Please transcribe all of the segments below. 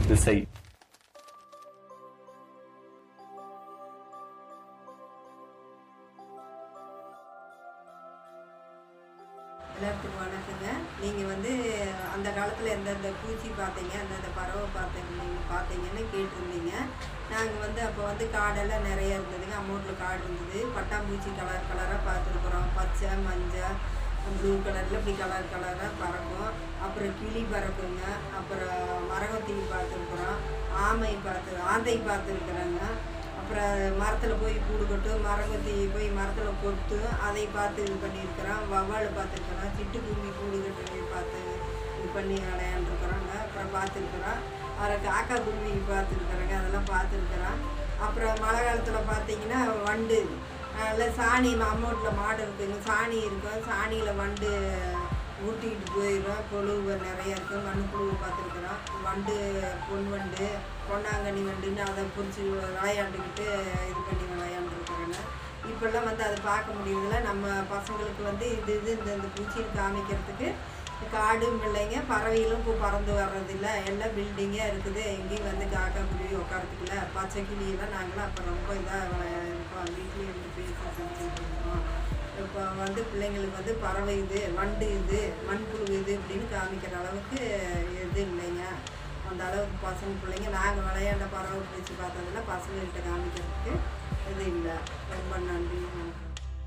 திசை எல்லாத்துக்கும் வணக்கங்க நீங்கள் வந்து அந்த காலத்தில் எந்தெந்த பூச்சி பார்த்தீங்க அந்தந்த பறவை பார்த்தீங்க நீங்கள் பார்த்தீங்கன்னு கேட்டிருந்தீங்க நாங்கள் வந்து அப்போ வந்து காடெல்லாம் நிறைய இருந்ததுங்க அமௌண்ட்டில் காடு இருந்தது பட்டாம்பூச்சி கலர் கலராக பார்த்துருக்குறோம் பச்சை மஞ்சள் ப்ளூ கலரில் இப்படி கலர் கலராக பறக்கும் அப்புறம் கிளி பறக்குங்க அப்புறம் மரகத்தி பார்த்துருக்குறோம் ஆமை பார்த்து ஆந்தை பார்த்துருக்குறோங்க அப்புறம் மரத்தில் போய் கூடு கட்டும் மரங்கொத்தி போய் மரத்தில் கொத்து அதை பார்த்து இது பண்ணியிருக்கிறோம் வவ்வால் பார்த்துருக்குறோம் சிட்டுக்குருவி கூடு கட்டு பார்த்து இது பண்ணி விளையாண்டுருக்குறோங்க அப்புறம் பார்த்துருக்குறோம் அப்புறம் காக்கா குருவி பார்த்துருக்குறோங்க அதெல்லாம் பார்த்துருக்குறோம் அப்புறம் மழை காலத்தில் பார்த்தீங்கன்னா வண்டு அதில் சாணி அமௌண்ட்டில் மாடு இருக்குங்க சாணி இருக்கும் சாணியில் வண்டு ஊட்டிக்கிட்டு போயிடும் புழுவு நிறைய இருக்கும் மண் புழு பார்த்துருக்குறோம் வண்டு பொன் வண்டு பொன்னாங்கண்ணி வண்டுன்னு அதை பிடிச்சி விளையாண்டுக்கிட்டு இது பண்ணி விளையாண்டுருக்குறேங்க இப்போல்லாம் வந்து அதை பார்க்க முடியுறதில்ல நம்ம பசங்களுக்கு வந்து இது இது இந்த இந்த பூச்சின்னு காமிக்கிறதுக்கு காடும் இல்லைங்க பறவைகளும் இப்போ பறந்து வர்றதில்ல எல்லாம் பில்டிங்காக இருக்குது எங்கேயும் வந்து காக்கா குருவி உட்காரத்துக்குல பச்சை கிளியெல்லாம் நாங்களாம் அப்போ ரொம்ப இதாக இருப்போம் வீட்லேயே இருந்து பேசி செஞ்சுட்டு இருந்தோம் இப்போ வந்து பிள்ளைங்களுக்கு வந்து பறவை இது வண்டு இது மண்புழு இது அப்படின்னு காமிக்கிற அளவுக்கு இது இல்லைங்க அந்த அளவுக்கு பசங்க பிள்ளைங்க நாங்கள் விளையாண்ட பறவை பிடிச்சி பார்த்ததில்ல பசங்கள்கிட்ட காமிக்கிறதுக்கு இது இல்லை ரொம்ப நன்றி வணக்கம்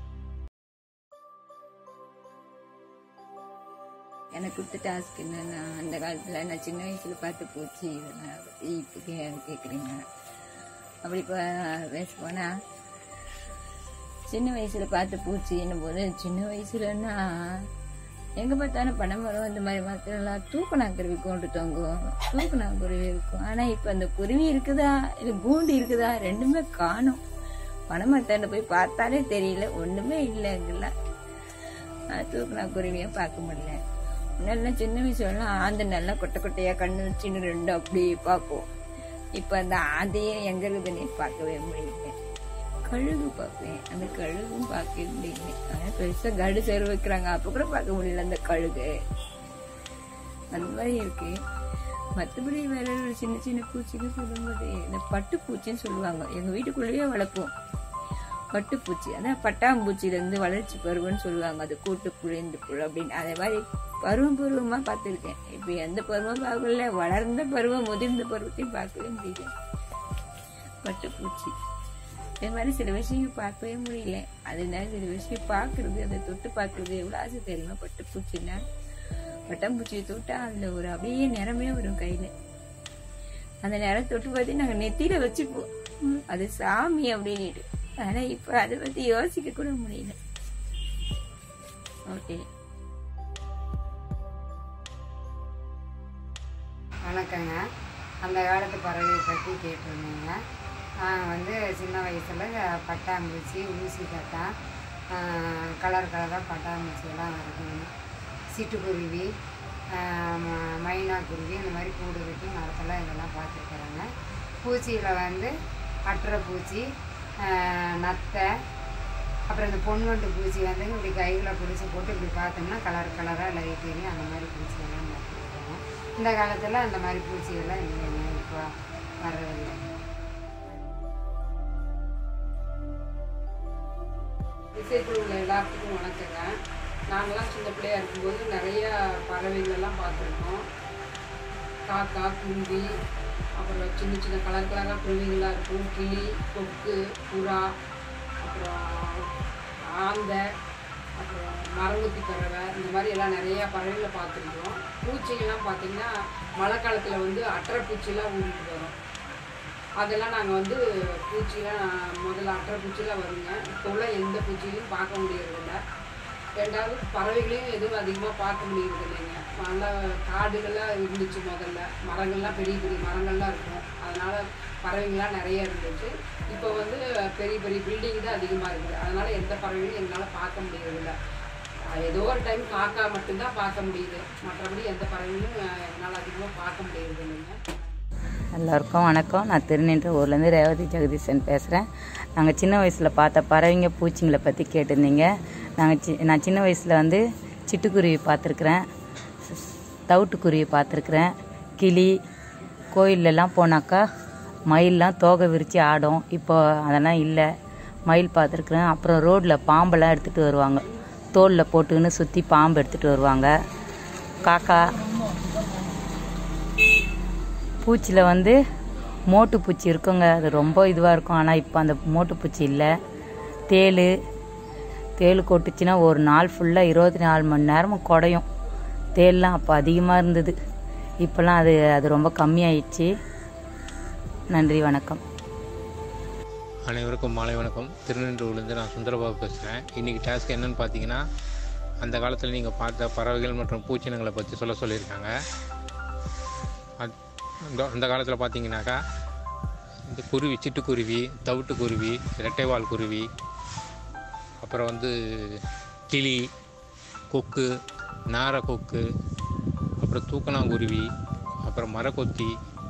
எனக்கு கொடுத்த டாஸ்க் என்னன்னா அந்த காலத்தில் நான் சின்ன வயசில் பார்த்து போச்சு இதெல்லாம் பத்தி இப்போ கே கேட்குறீங்க அப்படி இப்போ பேச போனால் சின்ன வயசில் பார்த்து பூச்சி போது சின்ன வயசுலன்னா எங்கே பார்த்தாலும் பனை மரம் இந்த மாதிரி மரத்துலலாம் தூக்கணாங்குருவி கொண்டு தொங்கும் தூக்கணாங்குருவி இருக்கும் ஆனால் இப்போ அந்த குருவி இருக்குதா இல்லை கூண்டு இருக்குதா ரெண்டுமே காணும் பனை மரத்தாண்ட போய் பார்த்தாலே தெரியல ஒன்றுமே இல்லை அங்கெல்லாம் தூக்கணாங்குருவியை பார்க்க முடியல நல்லா சின்ன வயசுலாம் ஆந்த நல்லா கொட்டை கொட்டையா கண்ணு வச்சுன்னு ரெண்டு அப்படி பார்ப்போம் இப்போ அந்த ஆந்தையே எங்க இருக்குதுன்னு பார்க்கவே முடியல கழுகு பார்ப்பேன் அந்த கழுகும் பார்க்க முடியல ஆனால் பெருசாக கடு செரு வைக்கிறாங்க அப்போ கூட பார்க்க முடியல அந்த கழுகு அந்த மாதிரி இருக்கு மற்றபடி வேற ஒரு சின்ன சின்ன பூச்சின்னு சொல்லும்போது இந்த பட்டுப்பூச்சின்னு சொல்லுவாங்க எங்கள் வீட்டுக்குள்ளேயே வளர்ப்போம் பட்டுப்பூச்சி அதான் பட்டாம்பூச்சியிலேருந்து வளர்ச்சி பருவம்னு சொல்லுவாங்க அது கூட்டுப்புழு இந்த புழு அப்படின்னு அதே மாதிரி பருவம் பருவமாக பார்த்துருக்கேன் இப்போ எந்த பருவம் பார்க்கல வளர்ந்த பருவம் முதிர்ந்த பருவத்தையும் பார்க்கவே முடியல பட்டுப்பூச்சி இதே மாதிரி சில விஷயங்கள் பார்க்கவே முடியல அதனால சில விஷயம் பார்க்கறது அதை தொட்டு பார்க்கறது எவ்வளோ ஆசை தெரியுமா பட்டுப்பூச்சின்னா பட்டாம்பூச்சியை தொட்டா அதில் ஒரு அப்படியே நிறமே வரும் கையில் அந்த நிறம் தொட்டு பார்த்து நாங்கள் நெத்தியில வச்சுப்போம் ம், அது சாமி அப்படின்னுட்டு ஆனால் இப்போ அதை பற்றி யோசிக்க கூட முடியல ஓகே வணக்கங்க அந்த காலத்து பறவையை பற்றி கேட்டிருந்தீங்க நான் வந்து சின்ன வயசில் பட்டாம்பூச்சி ஊசி கட்டா கலர் கலராக பட்டாம்பூச்சியெல்லாம் இருக்குங்க சிட்டுக்குருவி ஆஹ் ம- மைனா குருவி இந்த மாதிரி கூடு கட்டி மரத்தில் இதெல்லாம் பார்த்துருக்குறேங்க பூச்சியில் வந்து அற்றை பூச்சி ஆஹ் நத்தை அப்புறம் இந்த பொன்வண்டு பூச்சி வந்து இப்படி கையில் பிடிச்சி போட்டு இப்படி பார்த்தோம்னா கலர் கலராக லைட் தெரியும் அந்த மாதிரி பூச்சியெல்லாம் பார்த்துருக்கோம் இந்த காலத்தில் அந்த மாதிரி பூச்சியெல்லாம் இல்லைங்க இப்போ வர்றதில்லை இசைக்குழு உள்ள எல்லாத்துக்கும் வணக்கங்க நாங்களாம் சின்ன பிள்ளையா இருக்கும்போது நிறைய பறவைகளெல்லாம் பார்த்துருக்கோம் காக்கா குருவி அப்புறம் சின்ன சின்ன கலர் கலராக குருவிகளாக இருக்கும் கிளி கொக்கு புறா அப்புறம் ஆந்தை அப்புறம் மரங்குத்தி பறவை இந்த மாதிரி எல்லாம் நிறைய பறவைகளை பார்த்துருக்கோம் பூச்சிகள்லாம் பார்த்தீங்கன்னா மழை காலத்தில் வந்து அட்டரை பூச்சிலாம் ஊறிட்டு வரும் அதெல்லாம் நாங்கள் வந்து பூச்சிலாம் முதல்ல அட்டை பூச்சிலாம் வருங்க இப்போ உள்ள எந்த பூச்சியும் பார்க்க முடியறதில்ல ரெண்டாவது பறவைகளையும் எதுவும் அதிகமாக பார்க்க முடியறது இல்லைங்க நல்லா காடுகள்லாம் இருந்துச்சு முதல்ல மரங்கள்லாம் பெரிய பெரிய மரங்கள்லாம் இருக்கும் அதனால் பறவைங்கள்லாம் நிறைய இருந்துச்சு இப்போ வந்து பெரிய பெரிய பில்டிங் தான் அதிகமாக இருக்குது அதனால் எந்த பறவையும் எங்களால் பார்க்க முடியறதில்ல அஹ் ஏதோ ஒரு டைம் காக்கா மட்டும்தான் பார்க்க முடியுது மற்றபடி எந்த பறவையும் அஹ் என்னால் அதிகமாக பார்க்க முடியறது இல்லைங்க எல்லாருக்கும் வணக்கம் நான் திருநின்ற ஊர்லேருந்து ரேவதி ஜெகதீசன் பேசுகிறேன் நாங்கள் சின்ன வயசில் பார்த்த பறவைங்க பூச்சிங்களை பற்றி கேட்டிருந்தீங்க நாங்கள் சி நான் சின்ன வயசில் வந்து சிட்டுக்குருவி பார்த்துருக்குறேன் தவிட்டுக்குருவி பார்த்துருக்குறேன் கிளி கோயிலெல்லாம் போனாக்கா மயிலெலாம் தோகை விரித்து ஆடும் இப்போ அதெல்லாம் இல்லை மயில் பார்த்துருக்குறேன் அப்புறம் ரோட்டில் பாம்பெல்லாம் எடுத்துகிட்டு வருவாங்க தோலில் போட்டுக்கின்னு சுற்றி பாம்பு எடுத்துகிட்டு வருவாங்க காக்கா பூச்சியில் வந்து மோட்டு பூச்சி இருக்குங்க அது ரொம்ப இதுவாக இருக்கும் ஆனால் இப்போ அந்த மோட்டு பூச்சி இல்லை தேள் தேள் கொட்டுச்சுன்னா ஒரு நாள் ஃபுல்லாக இருபத்தி நாலு மணி நேரமும் குடையும் தேள்லாம் அப்போ அதிகமாக இருந்தது இப்போல்லாம் அது அது ரொம்ப கம்மியாயிடுச்சு நன்றி வணக்கம் அனைவருக்கும் மாலை வணக்கம் திருநெல்வேலியிலேருந்து நான் சுந்தரபாபு பேசுகிறேன் இன்றைக்கி டாஸ்க் என்னன்னு பார்த்தீங்கன்னா அந்த காலத்தில் நீங்கள் பார்த்த பறவைகள் மற்றும் பூச்சினங்களை பற்றி சொல்ல சொல்லியிருக்காங்க அத்- அந்த- அந்த காலத்தில் பார்த்தீங்கன்னாக்கா இந்த குருவி சிட்டுக்குருவி தவிட்டுக்குருவி இரட்டைவால் குருவி அப்புறம் வந்து கிளி கொக்கு நார கொக்கு அப்புறம் தூக்கணாங்குருவி அப்புறம் மரக்கொத்தி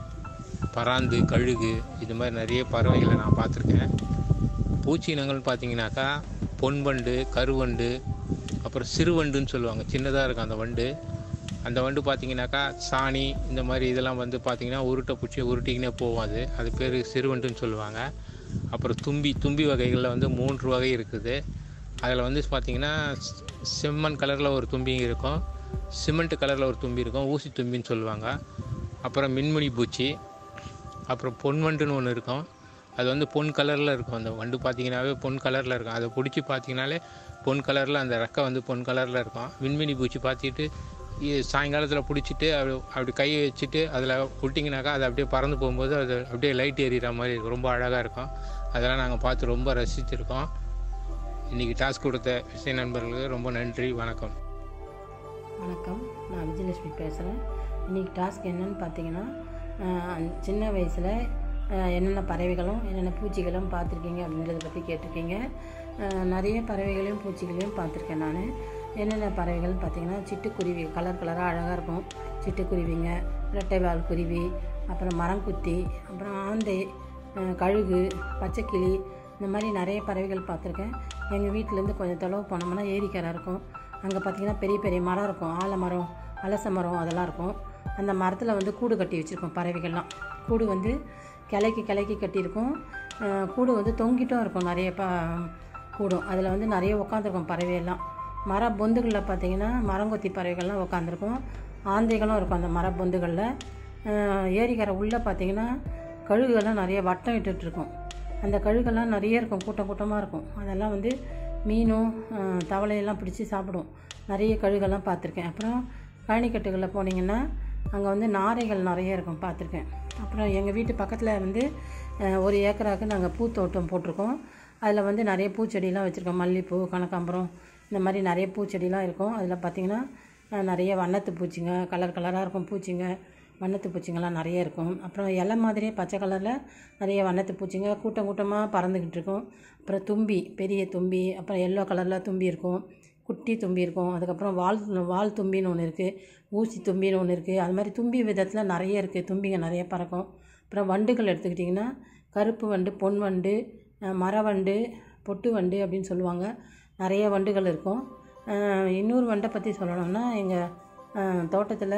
பராந்து கழுகு இது மாதிரி நிறைய பறவைகளை நான் பார்த்துருக்கேன் பூச்சி இனங்கள்னு பார்த்தீங்கன்னாக்கா பொன்வண்டு கருவண்டு அப்புறம் சிறுவண்டுன்னு சொல்லுவாங்க சின்னதாக இருக்கும் அந்த வண்டு அந்த வண்டு பார்த்தீங்கன்னாக்கா சாணி இந்த மாதிரி இதெல்லாம் வந்து பார்த்தீங்கன்னா உருட்டை பூச்சி உருட்டிக்கினே போகும் அது அது பேர் சிறுவண்டுன்னு சொல்லுவாங்க அப்புறம் தும்பி தும்பி வகைகளில் வந்து மூன்று வகை இருக்குது அதில் வந்து பார்த்தீங்கன்னா செ- செம்மண் கலரில் ஒரு தும்பி இருக்கும் சிமெண்ட் கலரில் ஒரு தும்பி இருக்கும் ஊசி தும்பின்னு சொல்லுவாங்க அப்புறம் மின்மினி பூச்சி அப்புறம் பொன் வண்டுன்னு ஒன்று இருக்கும் அது வந்து பொன் கலரில் இருக்கும் அந்த வண்டு பார்த்தீங்கன்னாவே பொன் கலரில் இருக்கும் அதை பிடிச்சி பார்த்தீங்கனாலே பொன் கலரில் அந்த ரெக்கை வந்து பொன் கலரில் இருக்கும் விண்மினி பூச்சி பார்த்துட்டு சாயங்காலத்தில் பிடிச்சிட்டு அப்படி அப்படி கையை வச்சுட்டு அதில் விட்டிங்கனாக்கா அது அப்படியே பறந்து போகும்போது அது அப்படியே லைட் எரியிற மாதிரி இருக்கும் ரொம்ப அழகாக இருக்கும் அதெல்லாம் நாங்கள் பார்த்து ரொம்ப ரசிச்சிருக்கோம் இன்றைக்கி டாஸ்க் கொடுத்த விசை நண்பர்களுக்கு ரொம்ப நன்றி வணக்கம் வணக்கம் நான் விஜயலட்சுமி பேசுகிறேன் இன்றைக்கி டாஸ்க் என்னன்னு பார்த்தீங்கன்னா அஹ், சின்ன வயசில் என்னென்ன பறவைகளும் என்னென்ன பூச்சிகளும் பார்த்துருக்கீங்க அப்படின்றத பற்றி கேட்டிருக்கீங்க அஹ், நிறைய பறவைகளையும் பூச்சிகளையும் பார்த்துருக்கேன் நான் என்னென்ன பறவைகள்னு பார்த்தீங்கன்னா சிட்டுக்குருவி கலர் கலராக அழகாக இருக்கும் சிட்டுக்குருவிங்க இரட்டைவால் குருவி அப்புறம் மரங்குத்தி அப்புறம் ஆந்தை அஹ், கழுகு பச்சைக்கிளி இந்த மாதிரி நிறைய பறவைகள் பார்த்துருக்கேன் எங்கள் வீட்டிலேருந்து கொஞ்சம் தொலைவு போனோம்னா ஏரிக்கரை இருக்கும் அங்கே பார்த்தீங்கன்னா பெரிய பெரிய மரம் இருக்கும் ஆலமரம் அலச மரம் அதெல்லாம் இருக்கும் அந்த மரத்தில் வந்து கூடு கட்டி வச்சுருக்கோம் பறவைகள்லாம் கூடு வந்து கிளைக்கு கிளைக்கு கட்டியிருக்கும் அஹ் கூடு வந்து தொங்கிட்டும் இருக்கும் நிறைய ப கூடும் அதில் வந்து நிறைய உட்காந்துருக்கும் பறவையெல்லாம் மர பொந்துகளில் பார்த்தீங்கன்னா மரங்கொத்தி பறவைகள்லாம் உட்காந்துருக்கும் ஆந்தைகளும் இருக்கும் அந்த மர பொந்துகளில் அஹ் ஏரிக்கரை உள்ளே பார்த்தீங்கன்னா கழுகுகள்லாம் நிறைய வட்டம் இட்டுட்டு இருக்கும் அந்த கழுகெல்லாம் நிறைய இருக்கும் கூட்டம் கூட்டமாக இருக்கும் அதெல்லாம் வந்து மீனும் அஹ், தவளையெல்லாம் பிடிச்சி சாப்பிடும் நிறைய கழுகெல்லாம் பார்த்துருக்கேன் அப்புறம் கழனிக்கட்டுகளில் போனீங்கன்னா அங்கே வந்து நாரைகள் நிறைய இருக்கும் பார்த்துருக்கேன் அப்புறம் எங்கள் வீட்டு பக்கத்தில் வந்து அஹ், ஒரு ஏக்கராக்கு நாங்கள் பூத்தோட்டம் போட்டிருக்கோம் அதில் வந்து நிறைய பூச்செடியெலாம் வச்சுருக்கோம் மல்லிகைப்பூ கனகாம்பரம் இந்த மாதிரி நிறைய பூச்செடிலாம் இருக்கும் அதில் பார்த்திங்கன்னா அஹ், நிறைய வண்ணத்து பூச்சிங்க கலர் கலராக இருக்கும் பூச்சிங்க வண்ணத்து பூச்சிங்கெல்லாம் நிறைய இருக்கும் அப்புறம் இலை மாதிரியே பச்சை கலரில் நிறைய வண்ணத்து பூச்சிங்க கூட்டம் கூட்டமாக பறந்துக்கிட்டு இருக்கும் அப்புறம் தும்பி பெரிய தும்பி அப்புறம் எல்லோ கலரில் தும்பி இருக்கும் குட்டி தும்பி இருக்கும் அதுக்கப்புறம் வால் வால் தும்பின்னு ஒன்று இருக்குது ஊசி தும்பின்னு ஒன்று இருக்குது அது மாதிரி தும்பி விதத்தில் நிறைய இருக்குது தும்பிங்க நிறைய பறக்கும் அப்புறம் வண்டுகள் எடுத்துக்கிட்டிங்கன்னா கருப்பு வண்டு பொன் வண்டு அஹ் மரவண்டு பொட்டு வண்டு அப்படின்னு சொல்லுவாங்க நிறைய வண்டுகள் இருக்கும் அஹ் இன்னொரு வண்டை பற்றி சொல்லணும்னா எங்கள் தோட்டத்தில்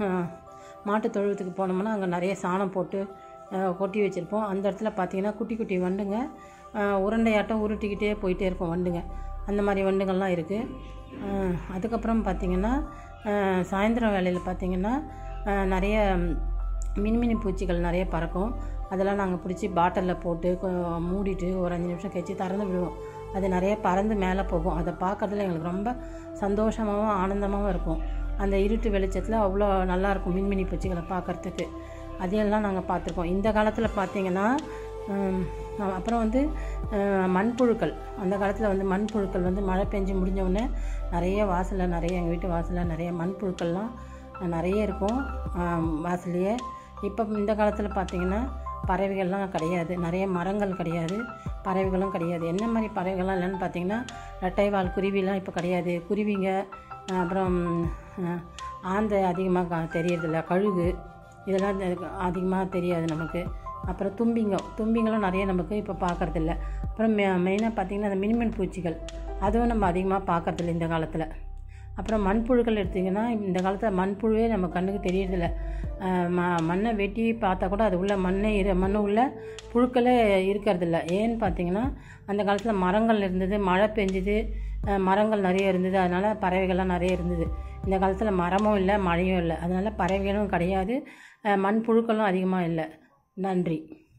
மாட்டுத் தொழுவத்துக்கு போனோம்னா அங்கே நிறைய சாணம் போட்டு அஹ், கொட்டி வச்சுருப்போம் அந்த இடத்துல பார்த்தீங்கன்னா குட்டி குட்டி வண்டுங்க அஹ், உருண்டையாட்டம் உருட்டிக்கிட்டே போயிட்டே இருக்கும் வண்டுங்க அந்த மாதிரி வண்டுங்கள்லாம் இருக்குது அதுக்கப்புறம் பார்த்திங்கன்னா அஹ், சாயந்தரம் வேலையில் பார்த்திங்கன்னா அஹ், நிறைய மின்மினி பூச்சிகள் நிறைய பறக்கும் அதெல்லாம் நாங்கள் பிடிச்சி பாட்டிலில் போட்டு கொ- மூடிட்டு ஒரு அஞ்சு நிமிஷம் கழிச்சு திறந்து விடுவோம் அது நிறைய பறந்து மேலே போகும் அதை பார்க்கறதுல எங்களுக்கு ரொம்ப சந்தோஷமாகவும் ஆனந்தமாகவும் இருக்கும் அந்த இருட்டு வெளிச்சத்தில் அவ்வளோ நல்லாயிருக்கும் மின்மினி பூச்சிகளை பார்க்கறதுக்கு அதையெல்லாம் நாங்கள் பார்த்துருக்கோம் இந்த காலத்தில் பார்த்தீங்கன்னா ஹம், அப்புறம் வந்து அஹ், மண்புழுக்கள் அந்த காலத்தில் வந்து மண்புழுக்கள் வந்து மழை பெஞ்சு முடிஞ்ச உடனே நிறைய வாசலில் நிறைய எங்கள் வீட்டு வாசலில் நிறைய மண்புழுக்கள்லாம் நிறைய இருக்கும் ஆம், வாசல்லையே இப்போ இந்த காலத்தில் பார்த்தீங்கன்னா பறவைகள்லாம் கிடையாது நிறைய மரங்கள் கிடையாது பறவைகளும் கிடையாது என்ன மாதிரி பறவைகள்லாம் இல்லைன்னு பார்த்தீங்கன்னா ரெட்டைவால் குருவிலாம் இப்போ கிடையாது குருவிங்க அஹ், அப்புறம் அஹ், ஆந்தை அதிகமாக தெரியறதில்ல கழுகு இதெல்லாம் அதிகமாக தெரியாது நமக்கு அப்புறம் தும்பிங்க தும்பிங்களும் நிறைய நமக்கு இப்போ பார்க்கறதில்ல அப்புறம் மெ மெயினாக பார்த்தீங்கன்னா அந்த மினிமன் பூச்சிகள் அதுவும் நம்ம அதிகமாக பார்க்கறதில்ல இந்த காலத்தில் அப்புறம் மண்புழுக்கள் எடுத்திங்கன்னா இந்த காலத்தில் மண்புழுவே நம்ம கண்ணுக்கு தெரியறதில்ல அஹ் ம மண்ணை வெட்டி பார்த்தா கூட அது உள்ள மண்ணே இரு மண்ணு உள்ள புழுக்களே இருக்கிறதில்ல ஏன்னு பார்த்தீங்கன்னா அந்த காலத்தில் மரங்கள் இருந்தது மழை பெஞ்சுது அஹ் மரங்கள் நிறைய இருந்தது அதனால் பறவைகள்லாம் நிறைய இருந்தது இந்த காலத்தில் மரமும் இல்லை மழையும் இல்லை அதனால் பறவைகளும் கிடையாது அஹ் மண் புழுக்களும் அதிகமாக இல்லை நன்றி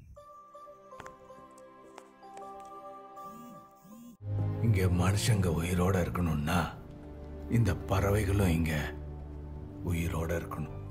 இங்க மனுஷங்க உயிரோட இருக்கணும்னா இந்த பறவைகளும் இங்க உயிரோட இருக்கணும்